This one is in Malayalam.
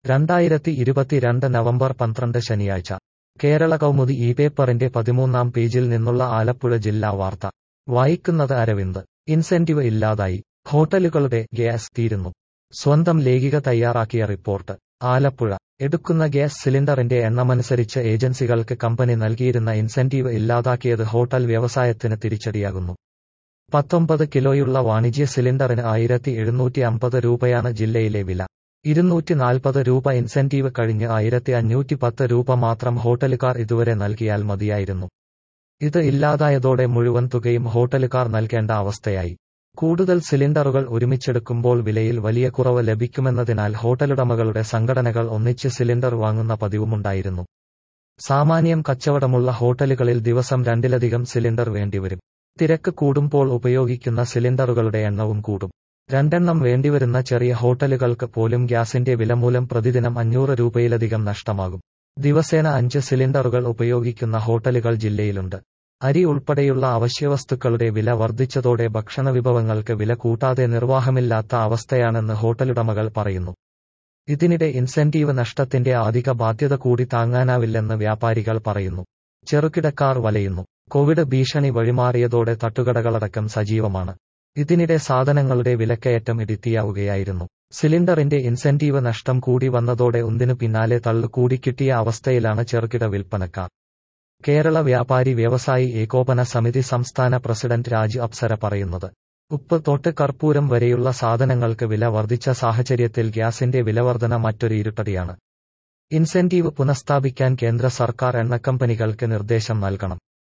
രണ്ടായിരത്തി ഇരുപത്തിരണ്ട് നവംബർ പന്ത്രണ്ട് ശനിയാഴ്ച കേരള കൗമുദി ഈ പേപ്പറിന്റെ പതിമൂന്നാം പേജിൽ നിന്നുള്ള ആലപ്പുഴ ജില്ലാ വാർത്ത വായിക്കുന്നത് അരവിന്ദ് ഇൻസെന്റീവ് ഇല്ലാതായി ഹോട്ടലുകളുടെ ഗ്യാസ് തീരുന്നു സ്വന്തം ലേഖിക തയ്യാറാക്കിയ റിപ്പോർട്ട് ആലപ്പുഴ എടുക്കുന്ന ഗ്യാസ് സിലിണ്ടറിന്റെ എണ്ണമനുസരിച്ച് ഏജൻസികൾക്ക് കമ്പനി നൽകിയിരുന്ന ഇൻസെന്റീവ് ഇല്ലാതാക്കിയത് ഹോട്ടൽ വ്യവസായത്തിന് തിരിച്ചടിയാകുന്നു പത്തൊമ്പത് കിലോയുള്ള വാണിജ്യ സിലിണ്ടറിന് ആയിരത്തി എഴുന്നൂറ്റി അമ്പത് രൂപയാണ് ജില്ലയിലെ വില ഇരുന്നൂറ്റി നാൽപ്പത് രൂപ ഇൻസെന്റീവ് കഴിഞ്ഞ് ആയിരത്തി അഞ്ഞൂറ്റി പത്ത് രൂപ മാത്രം ഹോട്ടലുകാർ ഇതുവരെ നൽകിയാൽ മതിയായിരുന്നു ഇത് ഇല്ലാതായതോടെ മുഴുവൻ തുകയും ഹോട്ടലുകാർ നൽകേണ്ട അവസ്ഥയായി കൂടുതൽ സിലിണ്ടറുകൾ ഒരുമിച്ചെടുക്കുമ്പോൾ വിലയിൽ വലിയ കുറവ് ലഭിക്കുമെന്നതിനാൽ ഹോട്ടലുടമകളുടെ സംഘടനകൾ ഒന്നിച്ച് സിലിണ്ടർ വാങ്ങുന്ന പതിവുമുണ്ടായിരുന്നു സാമാന്യം കച്ചവടമുള്ള ഹോട്ടലുകളിൽ ദിവസം രണ്ടിലധികം സിലിണ്ടർ വേണ്ടിവരും തിരക്ക് കൂടുമ്പോൾ ഉപയോഗിക്കുന്ന സിലിണ്ടറുകളുടെ എണ്ണവും കൂടും രണ്ടെണ്ണം വേണ്ടിവരുന്ന ചെറിയ ഹോട്ടലുകൾക്ക് പോലും ഗ്യാസിന്റെ വില മൂലം പ്രതിദിനം അഞ്ഞൂറ് രൂപയിലധികം നഷ്ടമാകും ദിവസേന അഞ്ച് സിലിണ്ടറുകൾ ഉപയോഗിക്കുന്ന ഹോട്ടലുകൾ ജില്ലയിലുണ്ട് അരി ഉൾപ്പെടെയുള്ള അവശ്യവസ്തുക്കളുടെ വില വർദ്ധിച്ചതോടെ ഭക്ഷണ വിഭവങ്ങൾക്ക് വില കൂട്ടാതെ നിർവാഹമില്ലാത്ത അവസ്ഥയാണെന്ന് ഹോട്ടലുടമകൾ പറയുന്നു ഇതിനിടെ ഇൻസെന്റീവ് നഷ്ടത്തിന്റെ അധിക ബാധ്യത കൂടി താങ്ങാനാവില്ലെന്ന് വ്യാപാരികൾ പറയുന്നു ചെറുകിടക്കാർ വലയുന്നു കോവിഡ് ഭീഷണി വഴിമാറിയതോടെ തട്ടുകടകളടക്കം സജീവമാണ് ഇതിനിടെ സാധനങ്ങളുടെ വിലക്കയറ്റം ഇടിത്തിയാവുകയായിരുന്നു സിലിണ്ടറിന്റെ ഇൻസെന്റീവ് നഷ്ടം കൂടി വന്നതോടെ ഒന്നിനു പിന്നാലെ തള്ളു കൂടി കിട്ടിയ അവസ്ഥയിലാണ് ചെറുകിട വിൽപ്പനക്കാർ കേരള വ്യാപാരി വ്യവസായി ഏകോപന സമിതി സംസ്ഥാന പ്രസിഡന്റ് രാജു അപ്സര പറയുന്നത് ഉപ്പ് തൊട്ട് കർപ്പൂരം വരെയുള്ള സാധനങ്ങൾക്ക് വില വർദ്ധിച്ച സാഹചര്യത്തിൽ ഗ്യാസിന്റെ വിലവർധന മറ്റൊരു ഇരുട്ടടിയാണ് ഇൻസെന്റീവ് പുനഃസ്ഥാപിക്കാൻ കേന്ദ്ര സർക്കാർ എണ്ണക്കമ്പനികൾക്ക് നിർദ്ദേശം നൽകണം